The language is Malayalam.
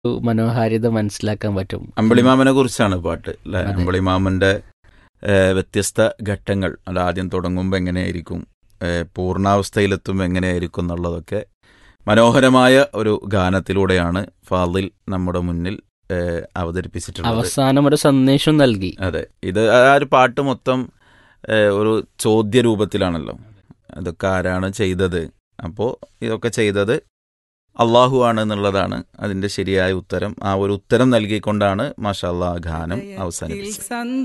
മനോഹാരിത മനസ്സിലാക്കാൻ പറ്റും അമ്പിളിമാമനെ കുറിച്ചാണ് പാട്ട് അല്ലെ അമ്പിളിമാമന്റെ ഏഹ്, വ്യത്യസ്ത ഘട്ടങ്ങൾ അത് ആദ്യം തുടങ്ങുമ്പോൾ എങ്ങനെയായിരിക്കും ഏഹ്, പൂർണ്ണാവസ്ഥയിലെത്തുമ്പോൾ എങ്ങനെയായിരിക്കും എന്നുള്ളതൊക്കെ മനോഹരമായ ഒരു ഗാനത്തിലൂടെയാണ് ഫാദിൽ നമ്മുടെ മുന്നിൽ ഏഹ്, അവതരിപ്പിച്ചിട്ടുള്ളത് അവസാനം ഒരു സന്ദേശം നൽകി അതെ ഇത് ആ ഒരു പാട്ട് മൊത്തം ഏഹ്, ഒരു ചോദ്യ രൂപത്തിലാണല്ലോ അതൊക്കെ ആരാണ് ചെയ്തത് അപ്പോൾ ഇതൊക്കെ ചെയ്തത് അള്ളാഹു ആണ് എന്നുള്ളതാണ് അതിന്റെ ശരിയായ ഉത്തരം ആ ഒരു ഉത്തരം നൽകിക്കൊണ്ടാണ് മാഷാ അല്ലാ ഗാനം അവസാനിപ്പിച്ചത്